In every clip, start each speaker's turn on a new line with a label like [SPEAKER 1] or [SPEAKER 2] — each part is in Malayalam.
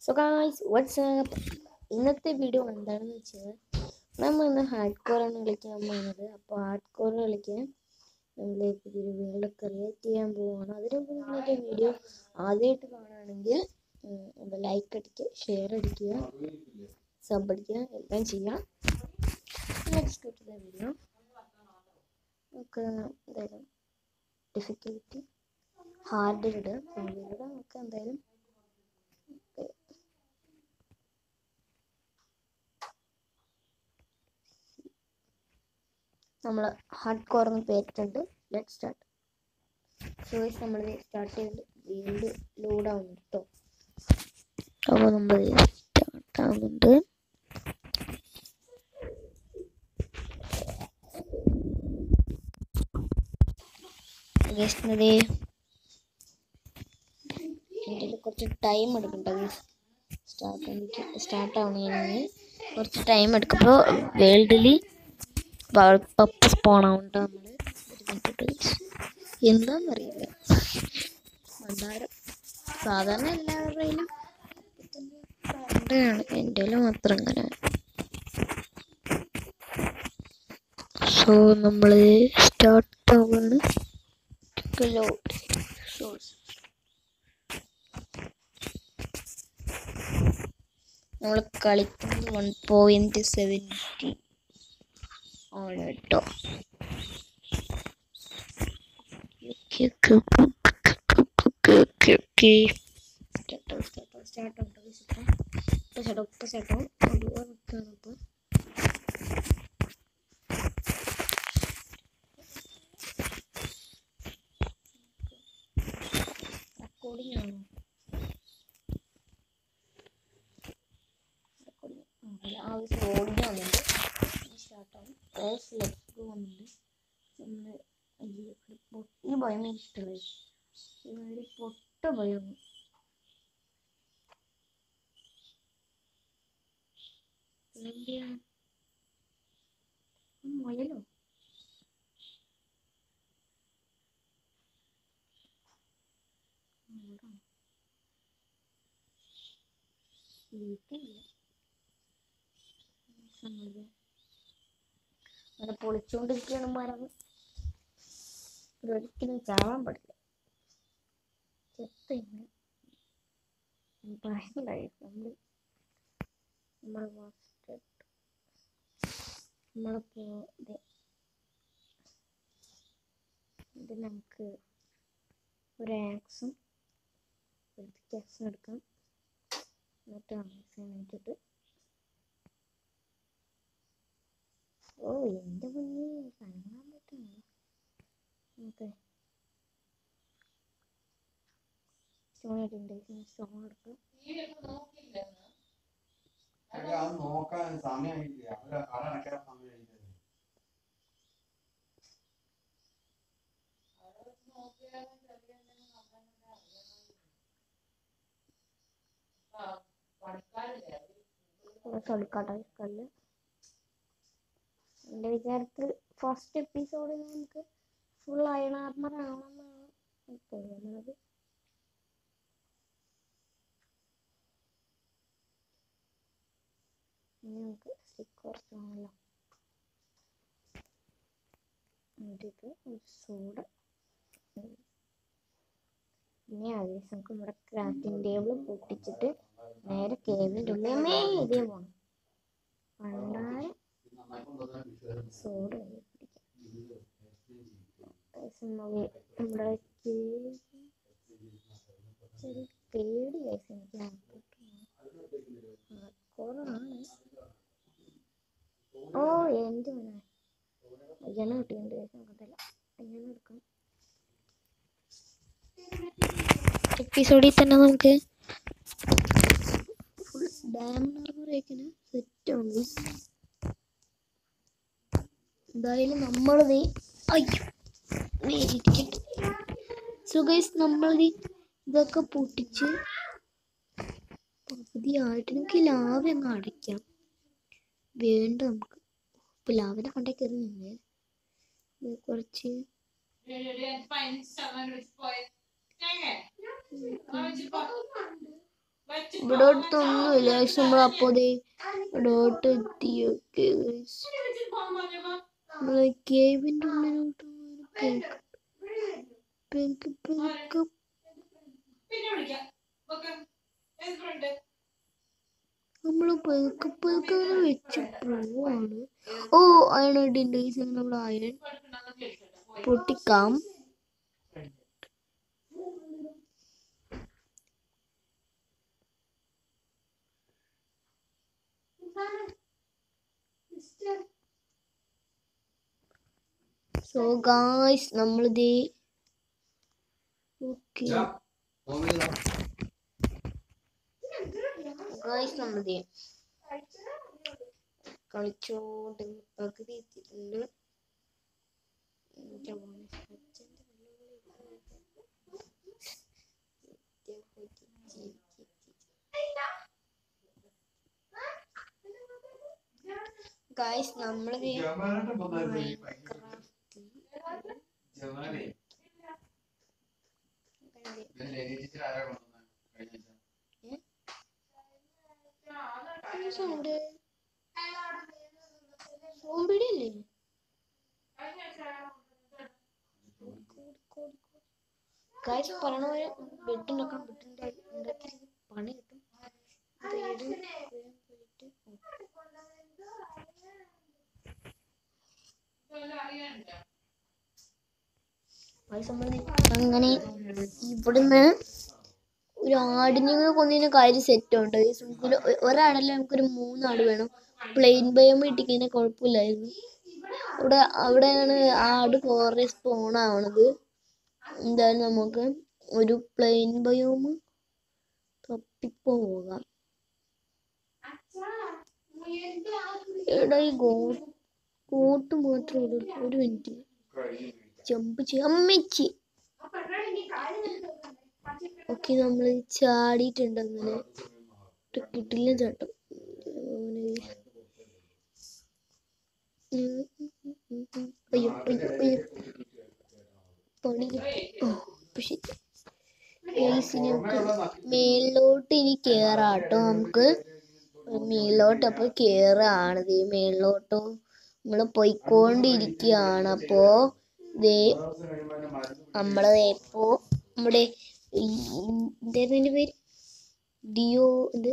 [SPEAKER 1] സോ ഗായ്സ് വാട്സ്ആപ്പ് ഇന്നത്തെ വീഡിയോ എന്താണെന്ന് വെച്ചാൽ നമ്മൾ ഇന്ന് ഹാർഡ് കോറാണ് കളിക്കാൻ പോകുന്നത് അപ്പോൾ ഹാർഡ് കോർ കളിക്കാൻ നമ്മൾ പുതിയൊരു വേൾഡ് ക്രിയേറ്റ് ചെയ്യാൻ പോവുകയാണ് അതിന് മുമ്പ് നിങ്ങളുടെ വീഡിയോ ആദ്യമായിട്ട് കാണുകയാണെങ്കിൽ ഒന്ന് ലൈക്ക് അടിക്കുക ഷെയർ അടിക്കുക സബ് അടിക്കുക എല്ലാം ചെയ്യാം നെക്സ്റ്റ് ടു ദ വീഡിയോ നമുക്ക് എന്തായാലും ഡിഫിക്കൽറ്റി ഹാർഡിലിടുക ഫോണിലിടുക നമുക്ക് എന്തായാലും നമ്മൾ ഹാർഡ് കോർ എന്ന് പേരിട്ടുണ്ട് ലെറ്റ് സ്റ്റാർട്ട് സോ നമ്മൾ സ്റ്റാർട്ട് ചെയ്ത് വീണ്ടും ലോഡ് ആവുന്നുണ്ട് കേട്ടോ അപ്പോൾ നമ്മൾ സ്റ്റാർട്ട് ആവുന്നുണ്ട് ഗസ്റ്റിനതേ എൻ്റെ കുറച്ച് ടൈം എടുക്കണ്ട സ്റ്റാർട്ട് സ്റ്റാർട്ട് ആവണമെങ്കിൽ കുറച്ച് ടൈം എടുക്കുമ്പോൾ വേൾഡിൽ പപ്പ് സ്പോൺ ആവുന്നുണ്ട് നമ്മൾ ഒരു മിനിറ്റ് എന്താണെന്നറിയില്ല മന്ദാരം സാധാരണ എല്ലാവരുടെയും പണ്ടാണ് എൻ്റെ മാത്രം അങ്ങനെ സോ നമ്മൾ സ്റ്റാർട്ട് ആവുകയാണ് സോഴ്സ് നമ്മൾ കളിക്കുന്നത് വൺ പോയിന്റ് സെവൻറ്റി ആണ് കേട്ടോ റെക്കോർഡിംഗ് ആണോ ആവശ്യം ഓടിഞ്ഞ് വന്നിട്ട് സ്റ്റാർട്ടാവും റേസ് ലെഫ്റ്റ് വന്നിട്ട് നമ്മൾ ഈ ഭയം എനിക്ക് ഇഷ്ടമല്ല ഇവര് പൊട്ട ഭയം എന്തിനാണ് മുയലോ വീട്ടില്ല സംഗതി അങ്ങനെ പൊളിച്ചുകൊണ്ടിരിക്കുകയാണ് മരം ഒരിക്കലും ചാവാൻ പാടില്ല ചെത്തന്നെ ഭയങ്കരമായി നമ്മൾ നമ്മളെ മാസ്റ്റർ നമ്മളിപ്പോ ഇത് ഇത് നമുക്ക് ഒരു ആക്സും ഒരു പിക്കാക്സും എടുക്കാം എന്നിട്ട് ആക്സിന് വേണ്ടിയിട്ട് ഓ എൻ്റെ മുന്നേ കാണാൻ പറ്റുന്നു ഓക്കെ സ്റ്റോൺ ഇട്ടുണ്ട് സ്റ്റോൺ എടുക്കാം
[SPEAKER 2] എടി, അത് നോക്കാൻ സമയമായില്ലേ അവരെ കട അടയ്ക്കാൻ സമയമായില്ലേ
[SPEAKER 1] കുറച്ച് എടുക്കാട്ടോ കല്ല് എൻ്റെ വിചാരത്തിൽ ഫസ്റ്റ് എപ്പിസോഡിൽ നമുക്ക് ഫുൾ അയൺ ആർമർ ആവണമെന്നാണ് തോന്നുന്നത് ഇനി നമുക്ക് സ്റ്റിക്ക് കുറച്ചാണല്ലോ എന്നിട്ട് ഒരു സോഡ ഇനി ആദ്യം നമുക്ക് നമ്മുടെ ക്രാഫ്റ്റിംഗ് ടേബിൾ പൊട്ടിച്ചിട്ട് നേരെ കേവിൻ്റെ ഉള്ളിൽ അമ്മേ ഇതേ പോണം പണ്ടാരം സോഡ പിടിക്കാം നമ്മുടെ cave ചെറിയ പേടി guys എനിക്ക് ഹardcore-ആണ്. ഓ എൻ്റെ മോനെ അയ്യാണ് കിട്ടിയുണ്ട് നോക്കത്തില്ല അയ്യാണ് എടുക്കാം എപ്പിസോഡിൽ തന്നെ നമുക്ക് ഫുൾ ഡാം ആർമറേക്കിന് സെറ്റ് ആണ് എന്തായാലും നമ്മളത് അയ്യോ നേരിട്ടിട്ട് സോ ഗൈസ് നമ്മളിത് ഇതൊക്കെ പൊട്ടിച്ച് പകുതിയായിട്ട് നമുക്ക് ഈ ലാവ അങ്ങ് അടയ്ക്കാം വേണ്ട നമുക്ക് ഇപ്പൊ ലാവിനെ കൊണ്ടേ കയറി നിന്നേ ഇത് കുറച്ച്
[SPEAKER 3] വെച്ച
[SPEAKER 1] ഇവിടോട്ടൊന്നുമില്ല പക്ഷെ നമ്മൾ അപ്പോൾ ഇവിടോട്ട് എത്തിയൊക്കെ നമ്മളെ കേവിൻ്റെ ഉള്ളിലോട്ട് പെരുക്ക് പെരുക്ക് നമ്മൾ പെരുക്ക് പെരുക്ക് അങ്ങനെ വെച്ച് പോവാണ് ഓ അയൺ ഇട്ടുണ്ട് ഈ സമയം നമ്മൾ അയൺ പൊട്ടിക്കാം സോ ഗായ്സ് നമ്മളിത് ഓക്കെ ഗായ്സ് നമ്മളിത് കളിച്ചോണ്ട് പകുതി എത്തിയിട്ടുണ്ട് എൻ്റെ മോനെ അച്ഛൻ്റെ ഗായ്സ് നമ്മളിത് സൗണ്ട് സോമ്പിടിയല്ലേ ഗായ്സ് പറയണ പോലെ ബെഡ് ഉണ്ടാക്കണം ബെഡ് ഉണ്ടാക്കി പണി കിട്ടും ഇത് ഇത് വേഗം പോയിട്ട് ഗായ്സ് നമ്മൾ അങ്ങനെ ഇവിടുന്ന് ഒരു ആടിനെ കൊന്നതിന് കാര്യം സെറ്റ് ഉണ്ട് ഈ സുഖിൽ ഒരാടല്ല നമുക്കൊരു മൂന്നാട് വേണം പ്ലെയിൻ ബയം ഇട്ടിങ്ങനെ കുഴപ്പമില്ലായിരുന്നു ഇവിടെ അവിടെയാണ് ആട് കുറേ സ്പോൺ ആവണത് എന്തായാലും നമുക്ക് ഒരു പ്ലെയിൻ ബയോം തപ്പിപ്പോകാം എടാ ഈ ഗോ കോട്ട് മാത്രമേ ഉള്ളൂ ഒരു മിനിറ്റ് ജമ്പ് ചെയ്യാം അമ്മച്ചി ഓക്കെ നമ്മൾ ചാടിയിട്ടുണ്ട് അങ്ങനെ ഒരു കിട്ടില്ല ചാട്ടം അവന് ഉം ഉം ഉം ഉം. അയ്യോ അയ്യോ അയ്യോ പണി കിട്ടി ഓ ഇപ്പൊ ശരി Guys, ഇനി നമുക്ക് മേളിലോട്ട് ഇനി കേറാട്ടോ നമുക്ക് മേളിലോട്ട് അപ്പൊ കേറാണ് ദേ മേളിലോട്ടോ നമ്മള് പോയിക്കൊണ്ടിരിക്കുകയാണ് അപ്പോ ദേ നമ്മള് ദേ ഇപ്പോ നമ്മുടെ ഈ എന്തായിരുന്നു എന്റെ പേര് ഡിയോ എന്ത്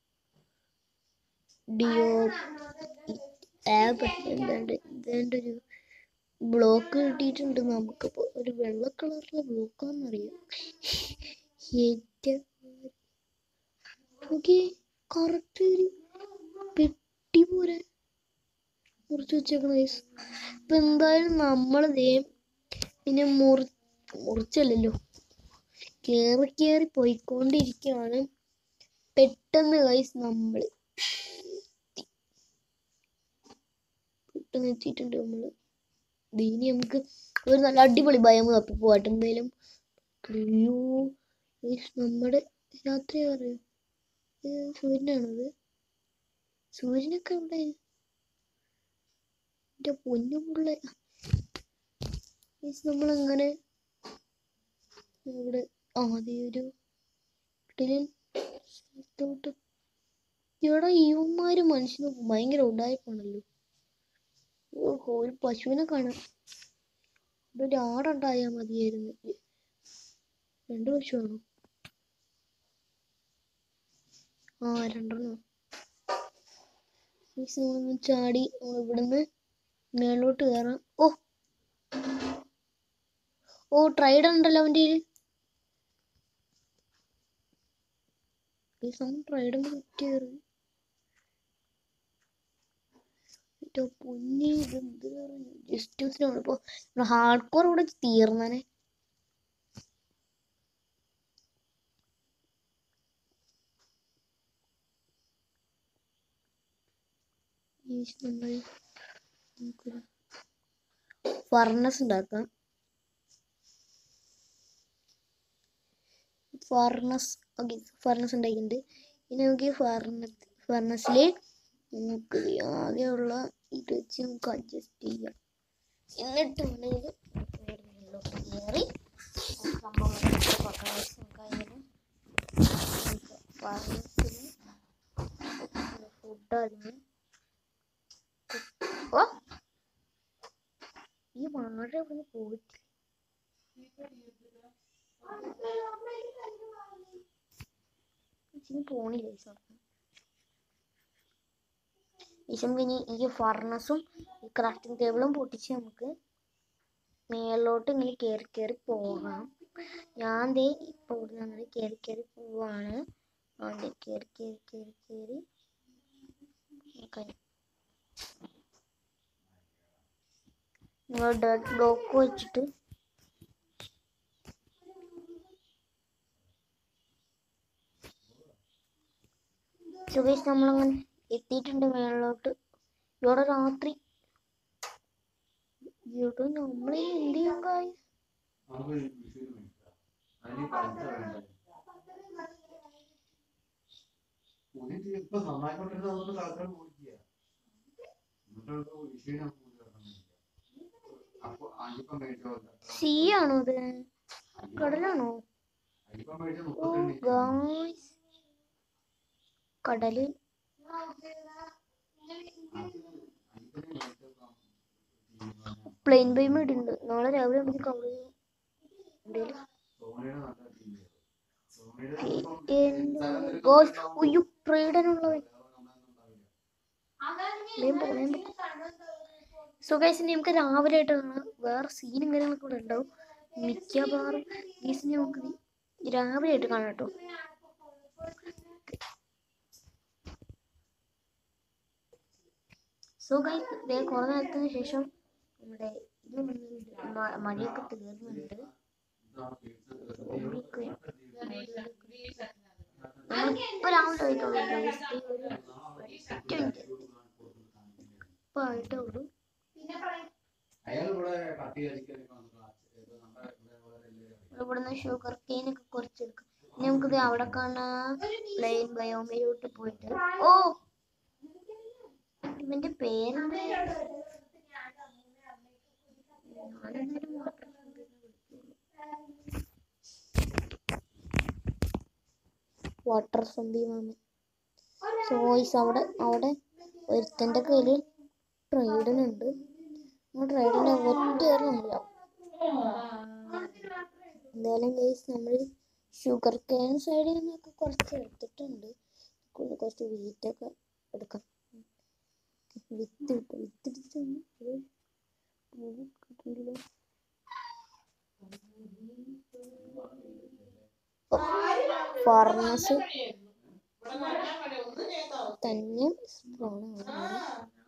[SPEAKER 1] ഡിയോ ആപ്പ് എന്താണ്ട് എന്താണ്ട് ഒരു ബ്ലോക്ക് കിട്ടിയിട്ടുണ്ട് നമുക്കിപ്പോ ഒരു വെള്ള കളറിലെ ബ്ലോക്കാന്നറിയാം ഓക്കെ കറക്റ്റ് ഒരു പെട്ടി പോലെ മുറിച്ച് വെച്ചേക്കണ guys. ഇപ്പൊ എന്തായാലും നമ്മൾ ദേ പിന്നെ മുറി മുറിച്ചല്ലല്ലോ കേറി കേറി പോയിക്കൊണ്ടിരിക്കുകയാണ് പെട്ടെന്ന് കൈസ് നമ്മൾ പെട്ടെന്ന് എത്തിയിട്ടുണ്ട് നമ്മള് ദേ ഇനി നമുക്ക് ഒരു നല്ല അടിപൊളി ഭയം തപ്പി പോവാട്ടെ എന്തായാലും അയ്യോ guys, നമ്മുടെ രാത്രി അറിയോ സൂര്യനാണത് സൂര്യനൊക്കെ ഇവിടെ എന്റെ പൊന്നുമുള്ള നമ്മളങ്ങനെ ഇവിടെ ആദ്യം ഒരു കിടിലൻ സ്ഥലത്തോട്ട് ഇവിടെ ഇവന്മാര് മനുഷ്യന് ഭയങ്കര ഉണ്ടായിപ്പോണല്ലോ ഓഹോ ഒരു പശുവിനെ കാണാം ഇവിടെ ഒരു ആടുണ്ടായാ മതിയായിരുന്നു രണ്ട് പശുവാണോ ആ രണ്ടെണ്ണോ Guys, നമ്മളൊന്ന് ചാടി നമ്മൾ ഇവിടുന്ന് മേലോട്ട് കയറാം ഓ ഓ ട്രൈഡർ ഉണ്ടല്ലോ അവൻ്റെ കയ്യില് ഈ സമയം ട്രൈഡർ കയറി ഏറ്റവും പൊന്നി ഇതെന്ത് ജസ്റ്റിസിനാണ് ഇപ്പൊ ഹാർഡ് കോർ ഇവിടെ തീർന്നാനെ നമ്മൾ നമുക്കൊരു ഫർണസ് ഉണ്ടാക്കാം ഫർണസ് ഓക്കെ ഫർണസ് ഉണ്ടാക്കിയിട്ടുണ്ട് ഇനി നമുക്ക് ഈ ഫർണസ് ഫർണസിൽ നമുക്ക് ആകെയുള്ള ഇത് വെച്ച് നമുക്ക് അഡ്ജസ്റ്റ് ചെയ്യാം എന്നിട്ട് വേണം ഇത് ഉള്ളിലോട്ട് കയറി സംഭവം ഫർണസ് കേട്ടോ അതിന് ഓ ഈ വാഴ ഇവിടുന്ന് പോയിട്ട് ഇതിന് പോണില്ല ഈ സ്ഥലത്ത് ഈശം ഇനി ഈ ഫർണസും ഈ ക്രാഫ്റ്റിംഗ് ടേബിളും പൊട്ടിച്ച് നമുക്ക് മേലോട്ട് ഇങ്ങനെ കയറി കയറി പോകാം ഞാൻ ദേ ഇപ്പൊ ഇവിടെ അങ്ങനെ കയറി കയറി പോവാണ് ആദ്യം കയറി കയറി കയറി കയറി ഓക്കെ നിങ്ങൾ ഡെഡ് ബ്ലോക്ക് വെച്ചിട്ട് സുഖേഷ് നമ്മളങ്ങനെ എത്തിയിട്ടുണ്ട് മേളിലോട്ട് ഇവിടെ രാത്രി ഇവിടെ നമ്മളെ എന്ത് ചെയ്യാൻ കാര്യം
[SPEAKER 2] നമുക്ക് വിഷുവിന് മേടിക്കാം അതിന് പൈസ വേണ്ടേ പുതിയ ഇപ്പൊ നന്നായിക്കൊണ്ടിരുന്ന നമുക്ക് തൽക്കാലം പോയിക്കുക എന്നിട്ട് വിഷുവിന് നമുക്ക് പുതിയ ഒരെണ്ണം മേടിക്കാം അപ്പൊ അഞ്ചിപ്പം മേടിച്ചോ
[SPEAKER 1] സീ ആണോ ഇത് കടലാണോ
[SPEAKER 2] അഞ്ചിപ്പം മേടിച്ച
[SPEAKER 1] ഓ
[SPEAKER 2] മുപ്പത്തിരണ്ട്
[SPEAKER 1] ഗായ്സ് കടല് പ്ലെയിൻ ബൈം ഇടുന്നുണ്ട് നാളെ രാവിലെ നമുക്ക് കവർ ചെയ്യും എന്തേലും
[SPEAKER 2] സോണിയുടെ നല്ല ടീമാണ് സോണിയുടെ
[SPEAKER 1] എന്റെ ഗോസ് ഉയ്യോ ട്രേഡനുള്ളവൻ സുഖേശിന് നമുക്ക് രാവിലെ ആയിട്ട് കാണാം വേറെ സീനും കാര്യങ്ങളൊക്കെ ഇവിടെ ഉണ്ടാവും മിക്കവാറും ഗീസിനെ നമുക്ക് ഈ രാവിലെ ആയിട്ട് കാണാം കേട്ടോ സോ ഗൈസ് ഇതേ കുറേ നേരത്തിന് ശേഷം നമ്മുടെ ഇത് വന്നിട്ടുണ്ട്. മ- മഴയൊക്കെ തീർന്നുണ്ട് ഇപ്പൊ രാവിലെ ആയിട്ടുള്ളൂ guys. ദേ ഒരു ഒറ്റ മിനിറ്റ് ഇപ്പൊ ആയിട്ടേ ഉള്ളൂ
[SPEAKER 2] അയാൾ ഇവിടെ കട്ടി അടിക്കാനൊക്കെ വന്നിട്ടുണ്ട് ഇത് നമ്മുടെ ഇവിടെ വളരെ വലിയ
[SPEAKER 1] ഇവിടുന്ന് ഷുഗർ കെയിൻ ഒക്കെ കുറച്ചെടുക്കാം ഇനി നമുക്കിത് അവിടെ കാണാം പ്ലെയിൻ ബയോമിലോട്ട് പോയിട്ട് ഓ ഇവന്റെ പേരെന്താ ഞാനെന്തായാലും water fountain നെ വിളിക്കുള്ളൂ. വാട്ടർ സമ്പി മാമൻ സോയ്സ് അവിടെ അവിടെ ഒരുത്തന്റെ കയ്യില് ട്രൈഡനുണ്ട് ആ ട്രൈഡനെ ഒറ്റ ഒരെണ്ണമില്ല എന്തായാലും ഗൈസ് നമ്മൾ ഷുഗർ കെയിൻ സൈഡിൽ നിന്നൊക്കെ കുറച്ച് എടുത്തിട്ടുണ്ട് കൊണ്ട് കുറച്ച് വീറ്റൊക്കെ എടുക്കാം വിത്ത് കിട്ടും വിത്ത് എടുത്തിട്ടുണ്ട് ഒരു പൂവ് കിട്ടുന്നില്ല ഫാർമസ് തന്നെ സ്പ്രോൺ ആണ്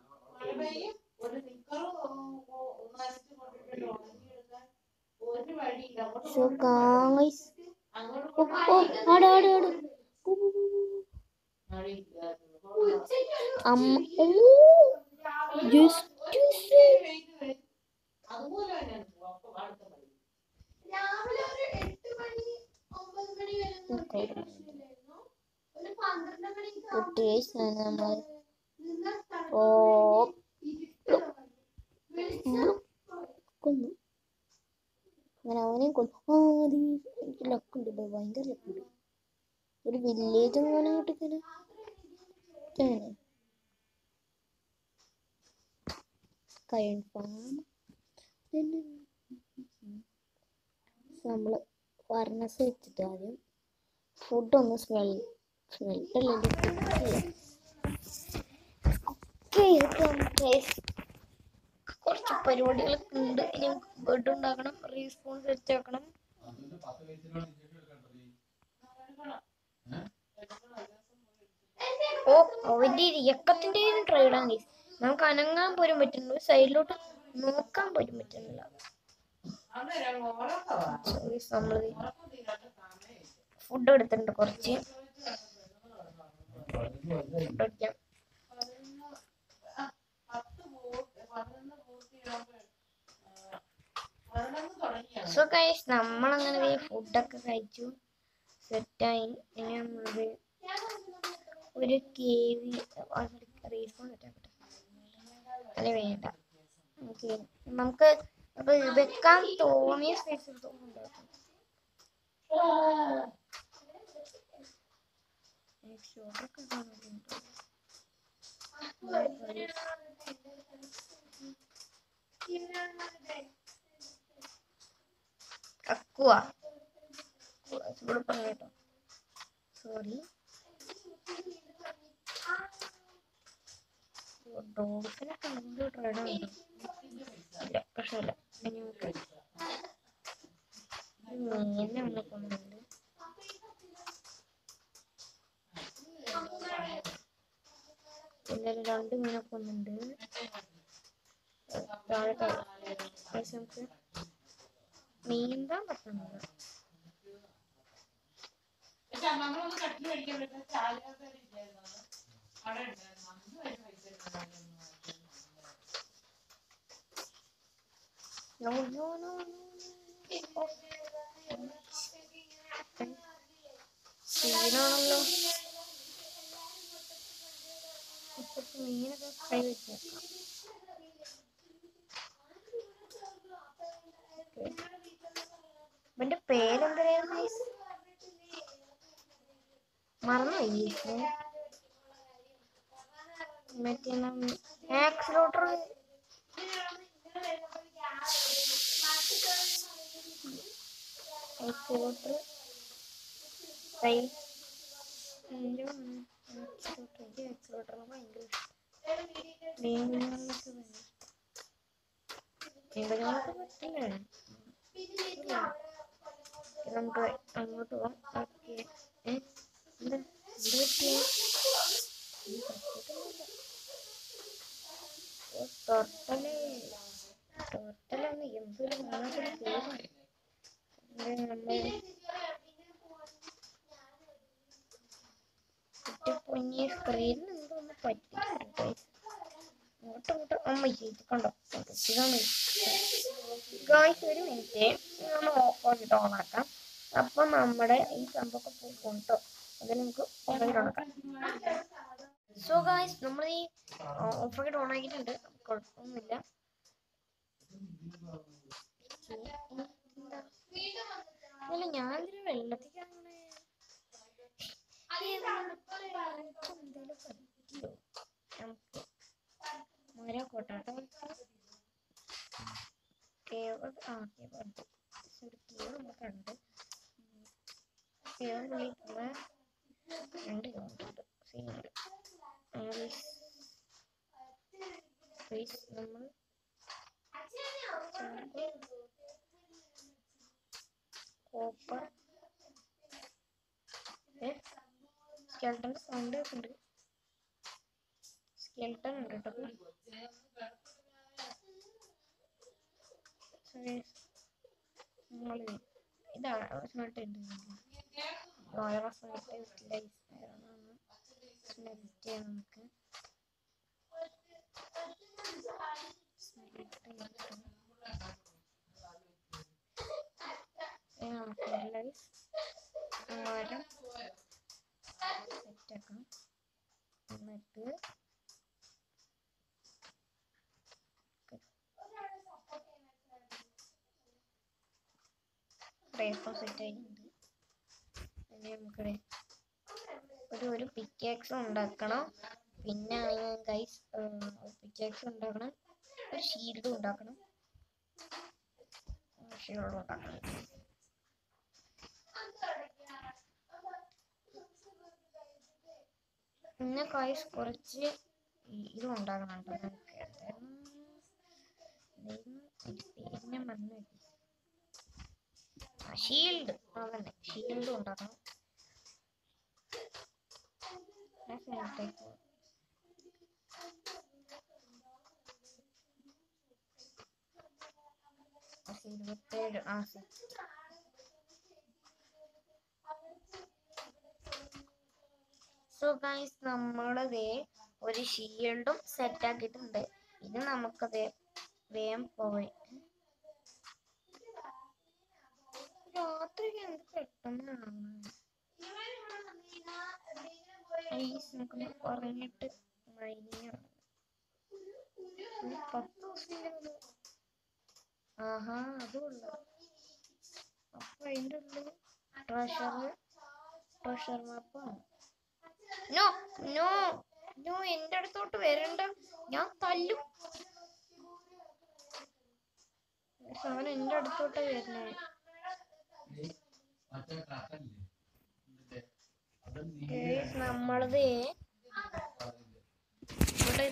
[SPEAKER 1] സോ ഗായ്സ് ഓ ഓ ആട് ആട് ആട് പോ, പോ, പോ, പോ. അമ്മ ഓ ജസ്റ്റ്
[SPEAKER 3] രാവിലെ ഒരു എട്ട് മണി ഒമ്പത് മണി വരെ
[SPEAKER 1] ഓക്കെ
[SPEAKER 3] ഒരു പന്ത്രണ്ട് മണിക്ക്
[SPEAKER 1] കുട്ടിയെ നമ്മൾ
[SPEAKER 3] നിന്ന സ്ഥലത്ത്
[SPEAKER 1] ഓ
[SPEAKER 3] ഇരിക്കണം. വിളിച്ച
[SPEAKER 1] കൊന്നു അങ്ങനെ അവനെ കൊന്നു ആ അത് എനിക്ക് ലക്കുണ്ട് കേട്ടോ ഭയങ്കര ലക്കുണ്ട് ഒരു വില്ലേജ് അങ്ങനെ കിട്ടിക്കനെ കയൺ ഫാം നമ്മൾ ഫർണസ് വെച്ചിട്ട് ആദ്യം ഫുഡ് ഒന്ന് സ്മെൽ സ്മെൽട്ടല്ലേ കുക്ക് ചെയ്തിട്ട് കുറച്ച് പരിപാടികളൊക്കെ ഉണ്ട് ഇനി നമുക്ക് ബെഡ് ഉണ്ടാക്കണം റീസ്പോൺസ് വെച്ച് വെക്കണം
[SPEAKER 2] അതിന്റെ പത്ത് വയസ്സിലാണ് ഇഞ്ചക്ഷൻ എടുക്കേണ്ടത്
[SPEAKER 1] ഓ അവന്റെ യക്കത്തിന്റെ ട്രൈഡാണ് നമുക്ക് അനങ്ങാൻ പോലും പറ്റുന്നു സൈഡിലോട്ട് നോക്കാൻ പോലും പറ്റുന്നില്ല നമ്മൾ ഫുഡ് എടുത്തിട്ടുണ്ട് കുറച്ച് ഫുഡ് കഴിക്കാം സോ ഗൈസ് നമ്മളങ്ങനെ ഫുഡൊക്കെ കഴിച്ചു സെറ്റായി ഇനി നമ്മളൊരു ഒരു കേവി റീഫോൺ കിട്ടാൻ അല്ല വേണ്ട ഓക്കെ നമുക്ക് അപ്പൊ വെക്കാൻ തോന്നിയ സ്പേസ് ഉണ്ടാക്കും ഷോട്ടൊക്കെ കക്കുവാ ഇവിടെ പറഞ്ഞു കേട്ടോ സോറി ഡോഗ്സിനെ കണ്ടു ട്രേഡ് ഉണ്ട് ഇല്ല പ്രശ്നമില്ല ഇനി നമുക്ക് മീനെ നമ്മളെ കൊണ്ടുണ്ട് എന്തായാലും രണ്ട് മീനൊക്കെ ഒന്നുണ്ട് താഴെ താഴെ പക്ഷെ നമുക്ക് നീന്താൻ പറ്റുന്നില്ല
[SPEAKER 3] പക്ഷെ നമ്മളൊന്ന് കട്ടിൽ മേടിക്കാൻ പറ്റുന്ന ചാലുകാർക്ക് ഇല്ലായിരുന്നു അവിടെ ഉണ്ടായിരുന്നു അന്ന് വരെ പൈസ ഉണ്ടായിരുന്നു
[SPEAKER 1] No, no, no, no. ക്ഷീണാണല്ലോ ഇപ്പത്തെ മീനൊക്കെ ഫ്രൈ വെച്ചേക്കാം ഇവന്റെ പേരെന്തരായിരുന്നു guys? മറന്നുപോയി മറ്റേ ആക്സിലോട്ടർ ആക്സിലോട്ടർ ഫ്രൈ എൻ്റെ ആക്സിലോട്ടർ എനിക്ക് ആക്സിലോട്ടർ ഭയങ്കര ഇഷ്ടം മീനുകളൊക്കെ ഭയങ്കര മീനുകളൊക്കെ പറ്റില്ലേ ഇല്ല. നമുക്ക് അങ്ങോട്ട് പോവാം ഓക്കെ ഏ എന്താ എന്ത് പറ്റിയേ ഈ പറ്റിയിട്ടൊന്നുമില്ല. ഓ, ടോർട്ടല് ടോർട്ടലാണ് എന്തൊരു കാണാത്തൊരു പേരാണ് ഇത് നമ്മൾ കുട്ടിപ്പൊങ്ങിയ സ്ക്രീനിൽ എന്തോന്ന് പറ്റിയിട്ടുണ്ട് അങ്ങോട്ടും ഇങ്ങോട്ടും അമ്മ ഇത് കണ്ടോ ഇതാണ് ഗായ്സ് ഒരു മിനിറ്റ് നമ്മൾ ഓഫ് ആക്കിയിട്ട് ഓൺ ആക്കാം അപ്പൊ നമ്മുടെ ഈ സംഭവമൊക്കെ പോയി കൊണ്ടോ അത് നമുക്ക് ഓഫ് ആക്കിയിട്ട് ഓൺ ആക്കാം സോ ഗായ്സ് നമ്മൾ ഈ ഓഫ് ആക്കിയിട്ട് ഓൺ ആക്കിയിട്ടുണ്ട് കുഴപ്പമൊന്നുമില്ല എന്താ അല്ല ഞാൻ ഇതിന് വെള്ളത്തിൽ അങ്ങനെ എന്തേലും പറ്റിയോ നമുക്ക് മര കൊട്ടാട്ടം കേവ് ആ കേവ് ഉണ്ട് ഒരു കേവ് നമ്മൾ കണ്ട് കേവിനുള്ളിൽ രണ്ട് കൗണ്ടുണ്ട് സീനുണ്ട് നമ്മൾ കോപ്പർ സ്കെൽട്ടൺ സൗണ്ട് ഉണ്ട് സ്കെൽട്ടൺ ഉണ്ട് കേട്ടോ നമ്മൾ ഇതാണ് സ്മെൽട്ട് ഉണ്ട് ഓരോ സ്മെൽട്ട് യൂട്ടിലൈസ് സ്മെൽറ്റ് ചെയ്യാം നമുക്ക് സ്മെൽട്ട് നമുക്ക് യൂട്ടിലൈസ് മരം സെറ്റാക്കാം എന്നിട്ട് പേപ്പർ സെറ്റ് ആയിട്ടുണ്ട് ഇനി നമുക്കിവിടെ ഒരു ഒരു പിക്കാക്സ് ഉണ്ടാക്കണം പിന്നെ ഗൈസ് പിക്കാക്സ് ഉണ്ടാക്കണം ഒരു ഷീൽഡ് ഉണ്ടാക്കണം ഷീൽഡ് ഉണ്ടാക്കണം പിന്നെ ഗൈസ് കുറച്ച് ഈ- ഇത് ഉണ്ടാക്കണം കേട്ടോ നമുക്ക് എന്തായിരുന്നു എന്തായിരുന്നു അതിന്റെ പേരിനെ മറന്നു ഷീൽഡ് അതന്നെ ഷീൽഡ് ഉണ്ടാക്കണം ആ സ്ഥലത്തേക്ക് ആ ഇരുപത്തേഴ് ആ സെറ്റ് സോ ഗൈസ് നമ്മളത് ഒരു ഷീൽഡും സെറ്റ് ആക്കിയിട്ടുണ്ട് ഇത് നമുക്കത് വേഗം പോയി രാത്രി എന്ത് പെട്ടെന്നാണ് ഐസ് നമുക്ക് പറഞ്ഞിട്ട് മൈനിയാണ് ഒരു പത്ത് ദിവസം ആഹാ അതുള്ള അപ്പൊ അതിൻ്റെ ഉള്ളിൽ ട്രഷർ ട്രഷർ മാപ്പാണ് നോ നോ നോ എന്റെ അടുത്തോട്ട് വരണ്ട ഞാൻ തല്ലും അവൻ എന്റെ അടുത്തോട്ട് വരണേ
[SPEAKER 2] മറ്റേ ട്രാക്കല്ലേ എന്നിട്ട് അത് നീ
[SPEAKER 1] ഗൈസ് നമ്മളത് ഇവിടെ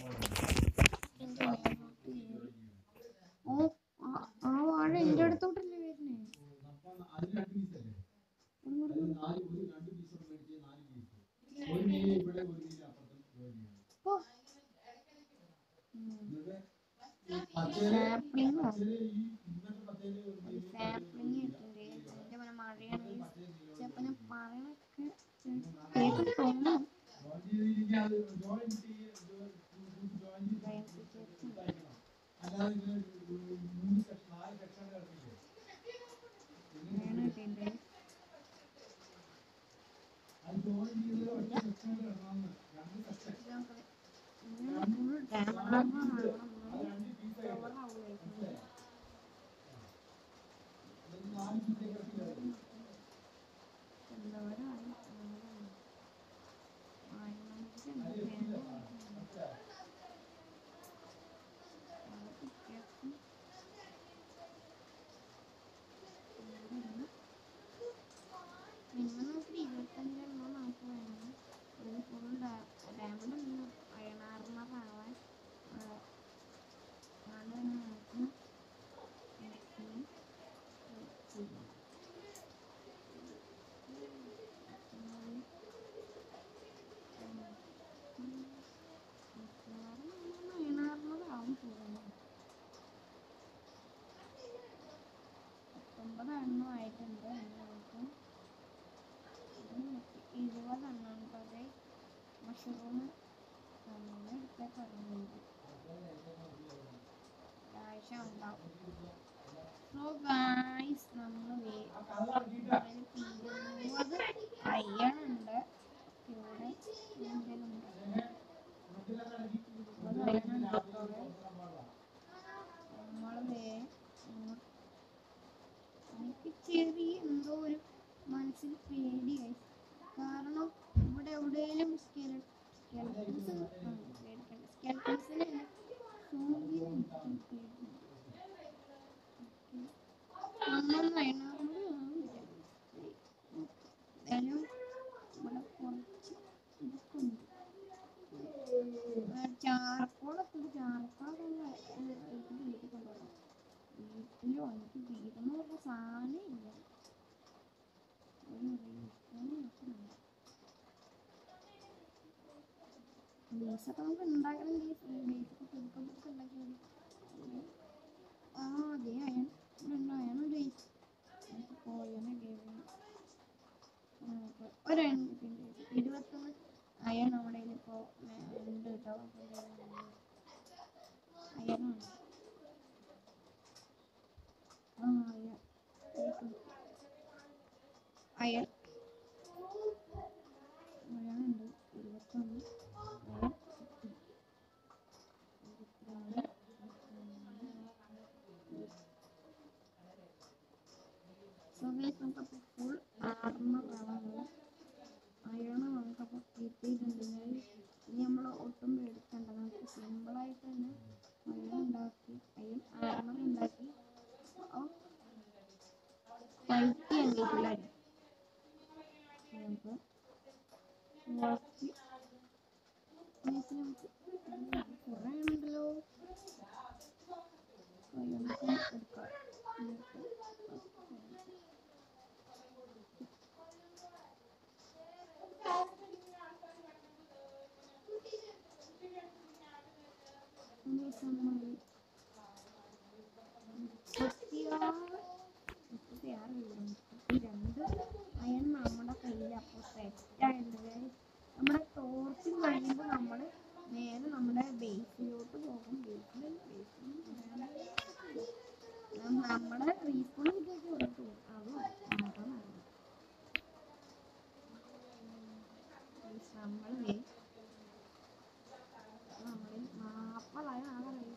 [SPEAKER 1] ഓ ആ- ആ വാഴ എന്റെ അടുത്തോട്ടല്ലേ വരുന്നേ
[SPEAKER 2] അത് രണ്ട് പീസല്ലേ അത് നാല് ഒരു രണ്ട് പീസ് മേടിച്ച് നാല് പീസ് ഒരു മീൻ ഇവിടെ ഒരു മീൻ അപ്പുറത്തും ഒരു മീൻ
[SPEAKER 1] ഓ
[SPEAKER 2] എന്നിട്ട് ഈ പച്ചയില്
[SPEAKER 1] സാപ്ലിംഗ്
[SPEAKER 2] പച്ചയില് ഈ ഇന്നത്തെ പച്ചയില് ഒരു മീൻ
[SPEAKER 1] സാപ്ലിംഗ് ഇട്ടുണ്ട് അതിന്റെ പോലെ മഴയാണ് guys.
[SPEAKER 2] പച്ചയിൽ കിലോ
[SPEAKER 1] ചിലപ്പോ ഞാൻ പറയണൊക്കെ കേട്ടിട്ട് തോന്നും
[SPEAKER 2] ജോയിൻ ചെയ്തിരിക്കുക അത് ജോയിൻ ചെയ്ത് ജോയിൻ ചെയ്ത് അല്ലാതെ ഇങ്ങനെ ഒരു മൂന്ന് സെക്ഷൻ നാല് സെക്ഷൻ കിടക്കില്ലേ
[SPEAKER 1] വേണിട്ടുണ്ട്
[SPEAKER 2] അത് ജോയിൻ ചെയ്ത് ഒറ്റ സെക്ഷൻ കിടക്കണമെന്ന് രണ്ട് സെക്ഷൻ
[SPEAKER 1] ഫുൾ ഡാമേജ്
[SPEAKER 2] അത് രണ്ട് പീസ് നാല് പീസ് കിടക്കില്ല
[SPEAKER 1] മിനിമം നമുക്ക് ഇരുപത്തഞ്ചെണ്ണം നമുക്ക് വേണം അതിന് ഫുൾ ഡാമേജ് അയണാർന്നറാവാൻ ആണ് നമുക്ക് maximum ചെയ്യാം അയണാർന്നതാവും തോന്നുന്നു പത്തൊമ്പത് എണ്ണം ആയിട്ടുണ്ട് ഇനി നമുക്ക് ഇത് നൂറ്റി ഇരുപതെണ്ണം ഉണ്ടത് മഷ്റൂം അങ്ങനെ എടുത്താൽ പറയുന്നുണ്ട് ഒരാഴ്ച ഉണ്ടാവും സോ ഗായ്സ് നമ്മൾ ഇരുപത് അയ്യണുണ്ട് ഇവിടെ കൂടുതലുണ്ട് ഇരുപത് അയ്യണുണ്ട് നമ്മള് എനിക്ക് ചെറിയ എന്തോ ഒരു മനസ്സിൽ പേടിയായി കാരണം ഇവിടെ എവിടെയെങ്കിലും സ്കെലറ്റൻസ് സ്കെലറ്റൻസിനെ എന്തായാലും ഇവിടെ കുറച്ച് ഇതൊക്കെ ഉണ്ട് ചാർക്കോളൊക്കെ ചാർക്കോളൊക്കെ എനിക്ക് വീട്ടിൽ കൊണ്ടുപോകണം വീട്ടിലോ എനിക്ക് വീടെന്ന് പറഞ്ഞ സാധനം ഇല്ല ഒരു ബേസൊക്കെ നമുക്ക് ഉണ്ടാക്കണമെങ്കിൽ ബേസൊക്കെ പുതുക്കൊക്കെ ഉണ്ടാക്കി ആ അതെ അയൺ ഇവിടെ ഉണ്ട് അയണുണ്ട് നമുക്ക് പോയാണ് ഗെയിമിന് ഒരെണ്ണം കിട്ടിയിട്ടുണ്ട് ഇരുപത്തൊന്ന് അയൺ നമ്മുടെ കയ്യിൽ ഇപ്പോൾ ഉണ്ട് കേട്ടോ അയണാണ് ആ അയൺ അയൺ അയണുണ്ട് ഇരുപത്തൊന്ന് അയൺ ഇരുപത്തിരണ്ട് സോ ഗൈസ് നമുക്കപ്പോൾ ഫുൾ ആർമറാണ് അയണ് നമുക്കപ്പോൾ കിട്ടിയിട്ടുണ്ടെങ്കിൽ ഇനി നമ്മൾ ഒട്ടും പേടിക്കണ്ട നമുക്ക് സിമ്പിളായിട്ട് തന്നെ അയൺ ഉണ്ടാക്കി അയൺ ആർമർ ഉണ്ടാക്കി ഫൈറ്റ് ചെയ്യാൻ കിട്ടില്ലായിരുന്നു നമുക്ക് ബാക്കി ഇതിനകത്ത് നമുക്ക് കുറേ ഉണ്ടല്ലോ അപ്പോൾ നമുക്ക് എടുക്കാം എന്നിട്ട് സമയം രണ്ട് അയൺ നമ്മുടെ കയ്യിൽ അപ്പോൾ സെറ്റായിട്ടുണ്ട് നമ്മുടെ ടോർച്ചും കഴിയുമ്പോൾ നമ്മൾ നേരെ നമ്മുടെ ബേസിലോട്ട് പോകും ബേസിൽ നമ്മുടെ റീസ്പോണിലേക്ക് ഇവിടെ പോകും അത് അതാണ് നമ്മൾ നമ്മൾ നാൽപ്പതായ ആകെ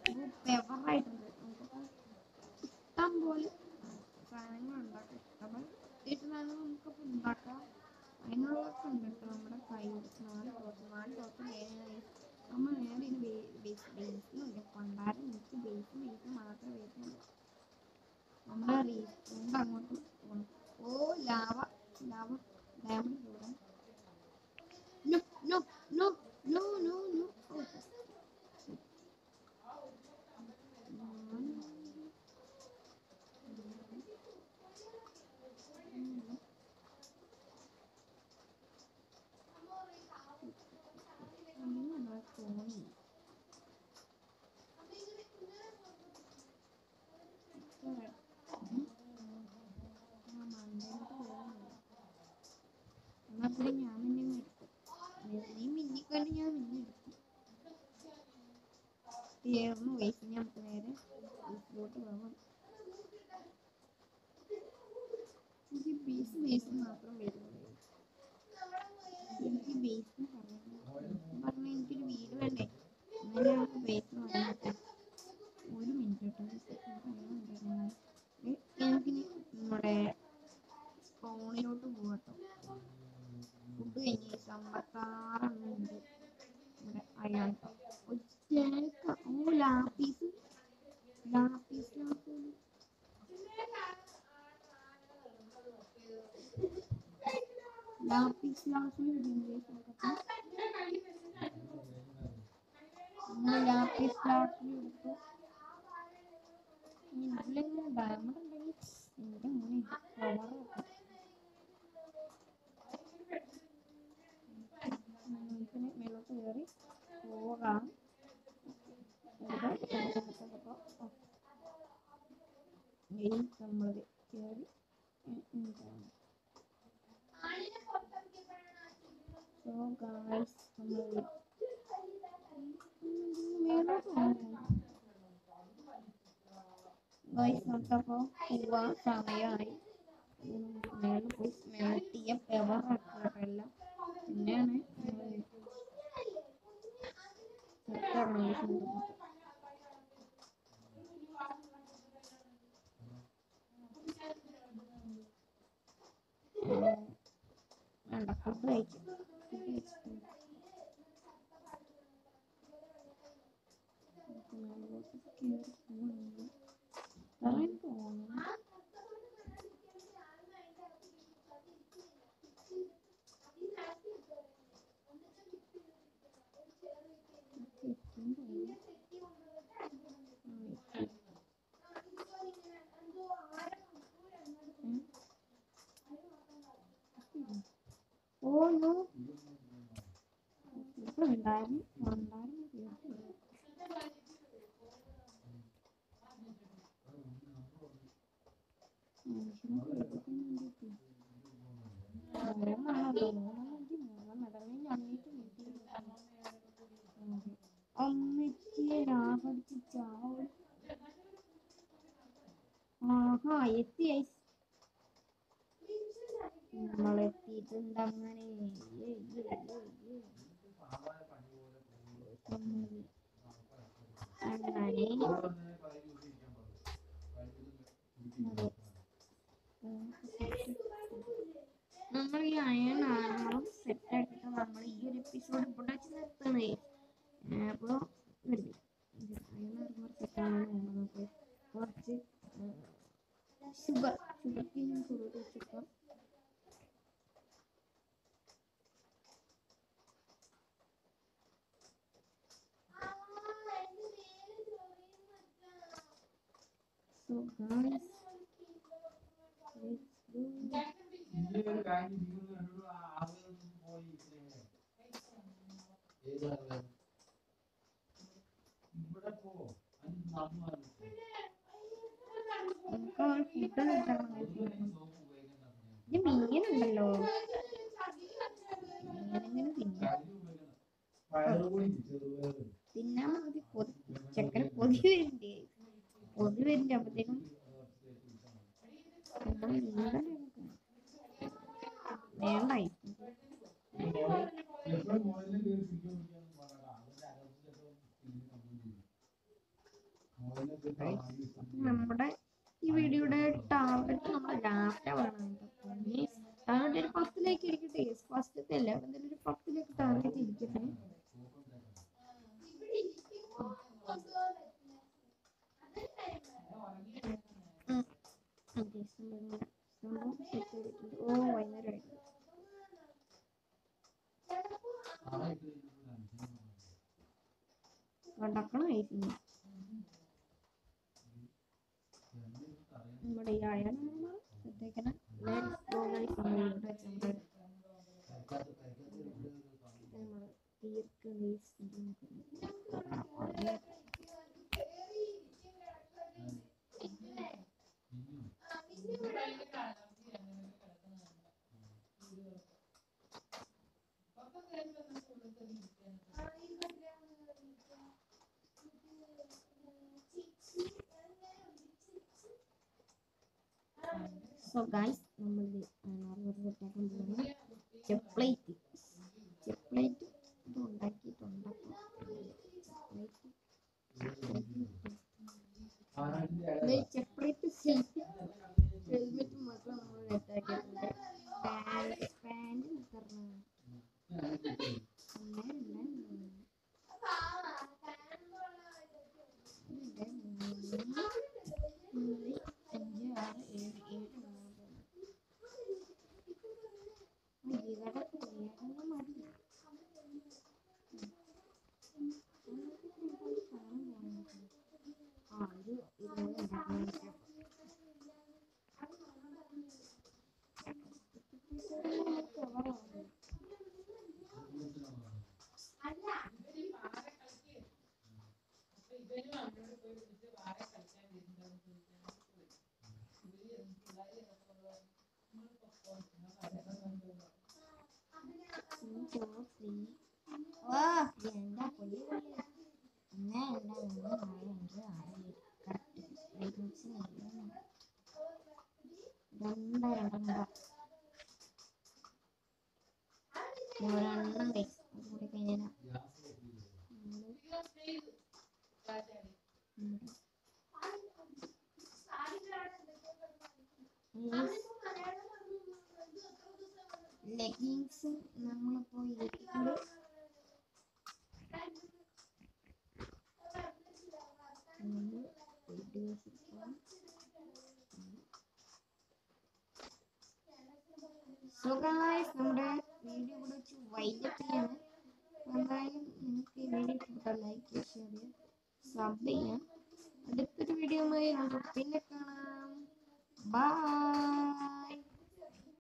[SPEAKER 4] പെവറായിട്ടുണ്ട് നമുക്കിപ്പോൾ ഇഷ്ടം പോലെ സാധനങ്ങൾ ഉണ്ടാക്കാം ഇഷ്ടം വീട്ടിലാണ് നമുക്കിപ്പോൾ ഉണ്ടാക്കാം അതിനുള്ളതൊക്കെ ഉണ്ട് കേട്ടോ നമ്മുടെ കയ്യിൽ നാല് ദിവസം നാല് ദിവസം കഴിഞ്ഞാൽ നമ്മൾ നേരെ ഇതിന് ബേസ് ബേസിനുണ്ട് പണ്ടാരം എനിക്ക് ബേസും ബേസും മാത്രമേ വരുന്നുള്ളൂ നമ്മുടെ റീഫണ്ട് അങ്ങോട്ട് പോകണം ഓ ലാവ ലാവ ഡയമണ്ട് ചൂടാൻ No, no, no, no, no, no. Oh, shit. എന്നാ ഞാൻ നിന്നെ എടുക്കും നീ മിന്നിക്കൊണ്ട് ഞാൻ മിന്നി എടുക്കും തീർന്നു വേസ്റ്റ് നമുക്ക് നേരെ വീട്ടിലോട്ട് പോകാം എനിക്ക് ബേസ് ബേസ് മാത്രം വരുന്നുള്ളൂ എനിക്ക് ബേസ് പറഞ്ഞ എനിക്കൊരു വീട് വേണ്ടേ എന്നാലും നമുക്ക് ബേസ് വന്നിട്ട് ഒരു മിനിറ്റ് കേട്ടോ എനിക്കിനി നമ്മുടെ സ്പോണിലോട്ട് പോകട്ടോ ഫുഡ് കഴിഞ്ഞ് അമ്പത്താറെണ്ണം ഉണ്ട് ഇവിടെ അയാൾ ഒറ്റ oh lapis lapis lapis lapis lapis English നമ്മൾ ലാപ്പീസ് ലാപ്പീസ് എടുത്തു ഇതിലെങ്ങനെ ഡയമണ്ട് ഉണ്ടെങ്കിൽ എൻ്റെ മോനെ പവർ നമുക്കിനി മേലോട്ട് കയറി പോകാം ഇനി നമ്മൾ കയറി സോ ഗായ്സ് നമ്മൾ മേലോട്ട് ഗായ്സ് നമുക്കപ്പോൾ പോവാൻ സമയമായി മേളിൽ പോയി സ്മെൽറ്റ് ചെയ്യാൻ പെവർ ആക്കാറെല്ലാം പിന്നെയാണ് സെറ്റാകണം വേണ്ട ഫുഡ് കഴിക്കും ഫുഡ് കഴിച്ചിട്ട് മേലോട്ട് കയറി പോകണമെങ്കിൽ പറയാൻ പോകണം ഓ നോ ഇപ്പൊ ഉണ്ടായിരുന്നു ഉണ്ടായിരുന്നു തീർച്ചയായും മനുഷ്യനെ പേടിപ്പിക്കാൻ വേണ്ടിയിട്ട് മൂന്നെണ്ണമല്ലോ മൂന്നെണ്ണമെങ്കിൽ മൂന്നെണ്ണം ഞണ്ണിട്ട് വീട്ടിൽ അമ്മയ്ക്ക് ലാഭടിച്ച് ചാവും ആഹാ എത്തി ഐസ് നമ്മളെത്തിയിട്ടുണ്ട് അങ്ങനെ ഏയ് ഏയ് ഏയ് ഏയ്. സമ്മതി. അങ്ങനെ നമ്മൾ ഈ അയൺ ആർമറും സെറ്റ് ആക്കിയിട്ട് നമ്മൾ ഈ ഒരു എപ്പിസോഡ് ഇവിടെ വെച്ച് നിർത്തണേ അപ്പോൾ അയൺ ആർമർ സെറ്റ് ആണെന്ന് നമുക്ക് കുറച്ച് ഷുഗർ ഷുഗർ കിങ് കുറവ് വെച്ചിട്ട് So guys, let's go.
[SPEAKER 2] ഇതിലൊരു കാര്യം നിങ്ങൾ രണ്ടുപേരും ആ ആളുകളൊന്നും പോയി ഇല്ലേ? ഏതാണ്? ഇവിടെ പോ അത് നടന്നു വരണം.
[SPEAKER 4] നമുക്ക് ആ ഫുഡ് കിട്ടണം
[SPEAKER 2] ഒരു സോപ്പ് ഉപയോഗിക്കണ്ട പിന്നെ.
[SPEAKER 4] ഇത് മീനുണ്ടല്ലോ മീനെങ്ങനെ തിന്നാം
[SPEAKER 2] കല്ല് ഉപയോഗിക്കണം. പയറുപൊടി ചെറുപയറ്
[SPEAKER 4] തിന്നാൻ മതി കൊതി ചെക്കന് കൊതി വരണ്ടേ കൊതി വരണ്ടേ അപ്പത്തേക്കും നമ്മൾ മീനാണ് വേണ്ട
[SPEAKER 2] എപ്പോഴും മോളിൽ കയറി പിടിക്കാൻ പിടിക്കാന്ന് പറയണ്ട. അതിന്റെ അകത്ത് ചിലപ്പോൾ പിന്നെ സംഭവം ചെയ്യും.
[SPEAKER 4] നമ്മുടെ ഈ വീഡിയോയുടെ ടാർഗറ്റ് നമ്മുടെ ലാപ്ടോപ്പാണ് ടാർഗറ്റ് ഒരു പത്തിലേക്ക് ഇരിക്കട്ടെ ഫസ്റ്റത്തെ അല്ല എന്തായാലും ഒരു പത്തിലേക്ക് ടാർഗറ്റ് ഇരിക്കട്ടെ ഉം. Okay, സംഭവം സംഭവം set ചെയ്തിട്ടുണ്ട്. ഓ വൈകുന്നേരം കണ്ടക്കണം ഐസിന് നമ്മുടെ ഈ അയൺ ശ്രദ്ധിക്കണം ലെറ്റ്സ് ഗോ ഗൈസ് നമ്മൾ ഇവിടെ നമ്മുടെ നമ്മൾ തീർക്ക് സോ ഗൈസ് നമ്മൾ സെറ്റാക്കാൻ പോകുന്നത് ചെപ്ലേറ്റ് ചെപ്ലേറ്റ് ഇത് ഉണ്ടാക്കിയിട്ടുണ്ട് ചെപ്ലേറ്റ് ഹെൽമെറ്റ് മാത്രം നമ്മൾ സെറ്റാക്കിയിട്ടുണ്ട് പാൻറ് പാൻറ് തരണം ഒന്ന് രണ്ട് മൂന്ന് അഞ്ച് ആറ് ഏഴ് ഏഴ് മതി ആ ഇത് ഇരുപത് ഉണ്ടാക്കാൻ ഓ എന്താ പൊടി പൊടി ഒന്ന് രണ്ട് മൂന്ന് നാല് അഞ്ച് ആറ് ഏഴ് കറക്റ്റ് ഫ്രീക്വൻസി രണ്ട് രണ്ടെണ്ണം ഒരെണ്ണം കഴിച്ചു കൂടി കഴിഞ്ഞാൽ ലെഗിങ്സ് നമ്മളിപ്പോൾ ഇരിക്കുന്നത് നമ്മൾ വീഡിയോസ് ഇപ്പോൾ സോ ഗായ്സ് നമ്മുടെ വീഡിയോ ഇവിടെ വെച്ച് വൈകിട്ട് ചെയ്യാണ് എന്തായാലും നിങ്ങൾക്ക് ഈ വീഡിയോ ഇഷ്ടപ്പെട്ടാൽ ലൈക്ക് ചെയ്യുക ഷെയർ ചെയ്യുക സബ് ചെയ്യാം അടുത്തൊരു വീഡിയോയുമായി നമുക്ക് പിന്നെ കാണാം ബൈ